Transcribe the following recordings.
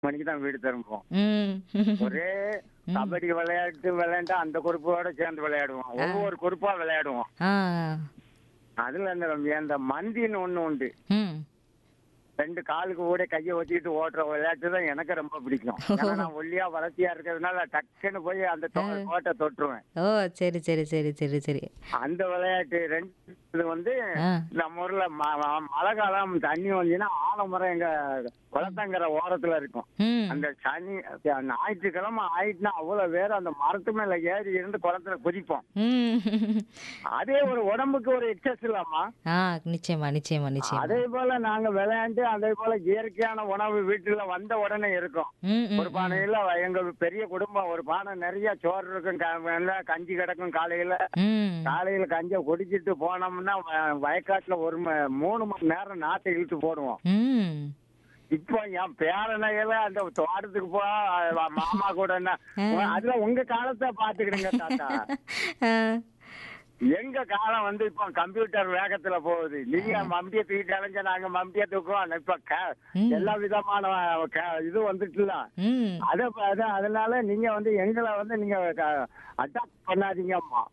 மணிக்கு தான் வீடு திரும்புவோம் ம் ஒரே கபடி விளையாட்டு விளையாண்டா அந்த குரூப்போட சேர்ந்து விளையாடுவோம் ஒவ்வொரு குரூப்பா விளையாடுவோம் ஆ அதுல அந்த அந்த மந்தின்னு ஒண்ணு உண்டு ம் ரெண்டு காலுக்கு கூட கையை வச்சுக்கிட்டு ஓட்டுற விளையாட்டு தான் எனக்கு ரொம்ப பிடிக்கும் ஏன்னா நான் ஒல்லியா வளர்த்தியா இருக்கிறதுனால டக்குன்னு போய் அந்த தோ- கோட்டை தொட்டுருவேன் ஓ சரி சரி சரி சரி சரி அந்த விளையாட்டு ரெண்டு இது வந்து ஆ நம்ம ஊர்ல ம- ம- மழை காலம் தண்ணி வந்துச்சுன்னா ஆலமரம் எங்க குளத்தங்கரை ஓரத்துல இருக்கும் ம் அந்த சனி ஞாயிற்றுக்கிழமை ஆயிட்டுனா அவ்வளவு பேர் அந்த மரத்து மேல ஏறி இருந்து குளத்துல குதிப்போம் ம் அதே ஒரு உடம்புக்கு ஒரு எக்ஸஸ் இல்லாமா ஆ நிச்சயமா நிச்சயமா நிச்சயமா அதே போல நாங்க விளையாண்டு அதே போல இயற்கையான உணவு வீட்டுல வந்த உடனே இருக்கும் ம் ம் ஒரு பானையில எங்க பெரிய குடும்பம் ஒரு பானை நிறைய சோறு இருக்கும் க- வெள்ளை கஞ்சி கிடக்கும் காலையில ம் காலையில கஞ்ச குடிச்சிட்டு போனோம்னா வ- வயக்காட்டுல ஒரு ம- மூணு மணி நேரம் நாட்டை இழுத்து போடுவோம் ம் இப்போ என் பேரனையில அந்த தோட்டத்துக்கு போ அஹ் மாமா கூட என்ன அதுல உங்க காலத்தை பாத்துக்கிடுங்க தாத்தா ஆ எங்க காலம் வந்து இப்போ கம்ப்யூட்டர் வேகத்துல போகுது நீங்க மம்டியை தூக்கிட்டு அலைஞ்ச நாங்க மம்டியை தூக்குவோம் இப்ப க- எல்லா விதமான க- இது வந்துட்டுல ம் அத அத- அதனால நீங்க வந்து எங்களை வந்து நீங்க அட்டாக் பண்ணாதீங்கம்மா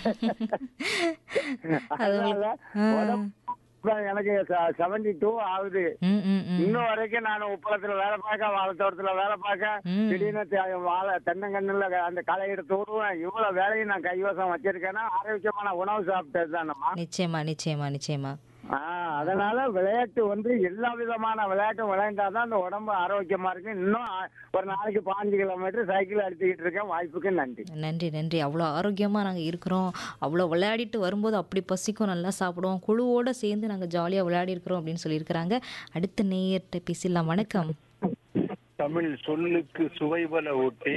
அதனால உடம்பு இப்ப எனக்கு செவன்டி டூ ஆகுது ம் ம் ம் இன்னும் வரைக்கும் நான் உப்பளத்துல வேலை பார்க்க வாழைத்தோட்டத்துல வேலை பார்க்க ம். திடீர்னு தே- வாழை தென்னங்கண்ணுல அந்த களை எடுத்து விடுவேன் இவ்வளவு வேலையும் நான் கைவசம் வச்சிருக்கேன்னா ஆரோக்கியமான உணவு சாப்பிட்டது தானம்மா நிச்சயமா நிச்சயமா நிச்சயமா ஆஹ் அதனால விளையாட்டு வந்து எல்லா விதமான விளையாட்டும் விளையாண்டாதான் அந்த உடம்பு ஆரோக்கியமா இருக்கு இன்னும் ஆ- ஒரு நாளைக்கு பாஞ்சு கிலோமீட்டர் சைக்கிள் அடிச்சுக்கிட்டு இருக்கேன் வாய்ப்புக்கு நன்றி நன்றி நன்றி அவ்வளோ ஆரோக்கியமாக நாங்கள் இருக்கிறோம் அவ்வளோ விளையாடிட்டு வரும்போது அப்படி பசிக்கும் நல்லா சாப்பிடுவோம் குழுவோட சேர்ந்து நாங்கள் ஜாலியாக விளையாடி இருக்கிறோம் அப்படின்னு சொல்லியிருக்கிறாங்க அடுத்த நேயர்கிட்ட பேசிடலாம் வணக்கம் தமிழ் சொல்லுக்கு சுவைபல ஊட்டி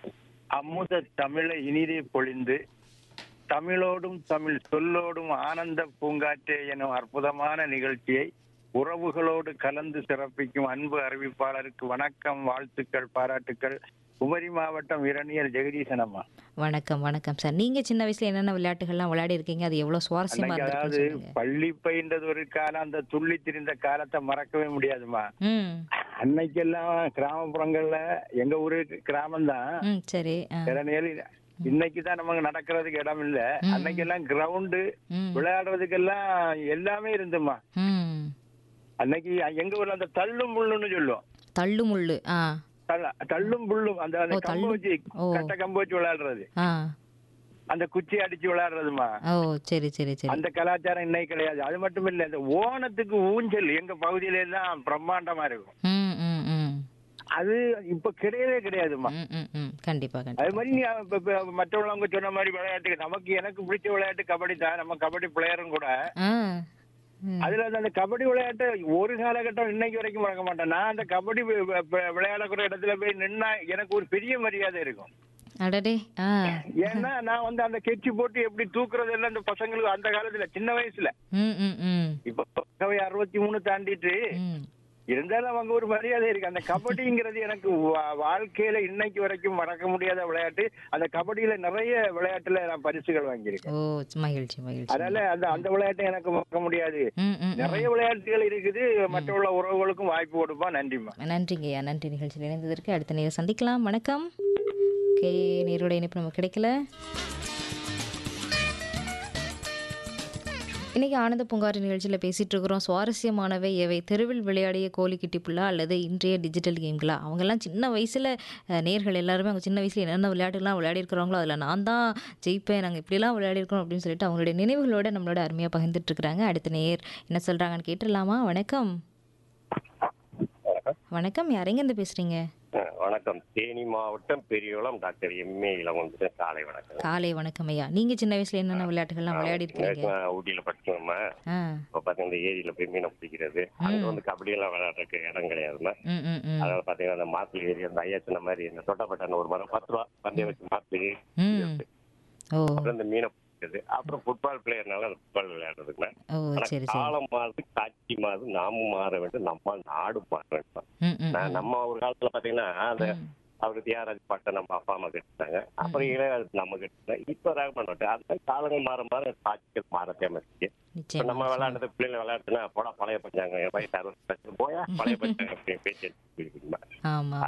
அமுத தமிழை இனிதே பொழிந்து தமிழோடும் தமிழ் சொல்லோடும் ஆனந்த பூங்காற்றே எனும் அற்புதமான நிகழ்ச்சியை உறவுகளோடு கலந்து சிறப்பிக்கும் அன்பு அறிவிப்பாளருக்கு வணக்கம் வாழ்த்துக்கள் பாராட்டுக்கள் குமரி மாவட்டம் இரணியர் ஜெகதீசன் அம்மா வணக்கம் வணக்கம் சார் நீங்கள் சின்ன வயசில் என்னென்ன விளையாட்டுகள்லாம் விளையாடி இருக்கீங்க அது எவ்வளோ சுவாரஸ்யமாக அன்னைக்கு அதாவது இருந்திருக்குன்னு சொல்லுங்க பள்ளி பயின்றது ஒரு காலம் அந்த துள்ளி திரிந்த காலத்தை மறக்கவே முடியாதுமா ம் அன்னைக்கெல்லாம் கிராமப்புறங்கள்ல எங்க ஊரு கிராமம் தான் ம் சரி ஆ திறனையில் இன்னைக்கு தான் நமக்கு நடக்கிறதுக்கு இடம் இல்ல அன்னைக்கெல்லாம் கிரவுண்டு ம் விளையாடுறதுக்கெல்லாம் எல்லாமே இருந்துமா ம் அன்னைக்கு எங்க ஊர்ல அந்த தள்ளும் புல்லுன்னு சொல்லுவோம் தள்ளு முள்ளு ஆ தள்ள- தள்ளும் புல்லும் அந்த அந்த ஓ, கம்பு தள்ளும். வச்சு ஓ. கட்ட கம்பு வச்சு விளையாடுறது ஆ அந்த குச்சி அடிச்சு விளையாடுறதுமா ஓ சரி சரி சரி அந்த கலாச்சாரம் இன்னைக்கு கிடையாது அது மட்டும் இல்ல இந்த ஓணத்துக்கு ஊஞ்சல் எங்க பகுதியில எல்லாம் பிரம்மாண்டமா இருக்கும் ம் ம் ம் அது இப்ப கிடையவே கிடையாதுமா ம் ம் ம் கண்டிப்பாக கண்டிப்பாக அது மாதிரி நீ இப்ப- இப்ப மற்றவங்க சொன்ன மாதிரி விளையாட்டு நமக்கு எனக்கு பிடிச்ச விளையாட்டு கபடி தான் நம்ம கபடி பிளேயரும் கூட ஆ ம் அதுல அந்த- அந்த கபடி விளையாட்டு ஒரு காலகட்டம் இன்னைக்கு வரைக்கும் மறக்க மாட்டேன் நான் அந்த கபடி வி- வி- வி- விளையாடக்கூடிய இடத்துல போய் நின்னா எனக்கு ஒரு பெரிய மரியாதை இருக்கும் அடடே ஆ ஏன்னா நான் வந்து அந்த கெச்சி போட்டு எப்படி தூக்குறது எல்லாம் அந்த பசங்களுக்கு அந்த காலத்துல சின்ன வயசுல ம் ம் ம் இப்ப அறுபத்தி மூணு தாண்டிட்டு ம் இருந்தாலும் அவங்க ஒரு மரியாதை இருக்கு அந்த கபடிங்கிறது எனக்கு வா- வாழ்க்கையில இன்னைக்கு வரைக்கும் மறக்க முடியாத விளையாட்டு அந்த கபடியில நிறைய விளையாட்டுல நான் பரிசுகள் வாங்கியிருக்கேன் ஓ மகிழ்ச்சி மகிழ்ச்சி அதனால அந்த அந்த விளையாட்டை எனக்கு மறக்க முடியாது ம் ம் ம். நிறைய விளையாட்டுகள் இருக்குது மற்ற உறவுகளுக்கும் வாய்ப்பு கொடுப்பா நன்றிம்மா நன்றிங்கய்யா நன்றி நிகழ்ச்சியில் இணைந்ததற்கு அடுத்த நேரம் சந்திக்கலாம் வணக்கம் ஓகே நேரோட இணைப்பு நமக்கு கிடைக்கல இன்னைக்கு ஆனந்த பூங்காற்று நிகழ்ச்சியில் பேசிட்டு இருக்கிறோம் சுவாரஸ்யமானவை எவை தெருவில் விளையாடிய கோழி கிட்டி புல்லா அல்லது இன்றைய டிஜிட்டல் கேம்களா அவங்கெல்லாம் சின்ன வயசில் நேர்கள் எல்லாருமே அவங்க சின்ன வயசில் என்னென்ன விளையாட்டுலாம் விளையாடி இருக்கிறாங்களோ அதில் நான் தான் ஜெயிப்பேன் நாங்கள் இப்படிலாம் விளையாடி இருக்கோம் அப்படின்னு சொல்லிட்டு அவங்களுடைய நினைவுகளோட நம்மளோட அருமையாக பகிர்ந்துட்டு இருக்கிறாங்க அடுத்த நேர் என்ன சொல்கிறாங்கன்னு கேட்டுடலாமா வணக்கம் வணக்கம் யாரெங்கேருந்து பேசுகிறீங்க அஹ் வணக்கம் தேனி மாவட்டம் பெரியகுளம் டாக்டர் எம்ஏ இளவந்து காலை வணக்கம் காலை வணக்கம் ஐயா நீங்க சின்ன வயசுல என்னென்ன விளையாட்டுகள்லாம் விளையாடி இருக்கீங்க நான் ஊட்டியில படிச்சோம்மா ஆ இப்ப பாத்தீங்கன்னா இந்த ஏரியில போய் மீனை பிடிக்கிறது அங்க வந்து கபடி எல்லாம் விளையாடுறதுக்கு இடம் கிடையாதுமா ம் ம் ம் அதனால பாத்தீங்கன்னா அந்த மாத்துல ஏரி அந்த ஐயா சொன்ன மாதிரி இந்த தொட்டப்பட்டான ஒரு மரம் பத்து ரூபா பந்தயம் வச்சு மாத்து ம் ஓ அப்புறம் இந்த மீனை பிடிக்கிறது அப்புறம் ஃபுட்பால் பிளேயர்னால அந்த ஃபுட்பால் விளையாடுறதுக்குண்ணா ஓ ஆனா சரி சரி காலம் மாறுது காட்சி மாறுது நாமும் மாற வேண்டும் நம்ம நாடு மாற வேண்டும் ம் ம் நான் நம்ம ஒரு காலத்துல பாத்தீங்கன்னா அந்த அவர் தியாகராஜ் பாட்டை நம்ம அப்பா அம்மா கேட்டுட்டாங்க அப்புறம் இளையராஜ் நம்ம கேட்டுட்டோம் இப்போ ரகமான பாட்டு அந்த மாதிரி காலங்கள் மாற மாற காட்சிகள் மாறத்தேம இருக்கு இப்ப நிச்சயமா நம்ம விளையாடுறது பிள்ளைங்க விளையாட்டுனா போடா பழைய பஞ்சாங்க வயசு அறுபது போயா பழைய பஞ்சாங்க அப்படின்னு பேச்சு ஆமா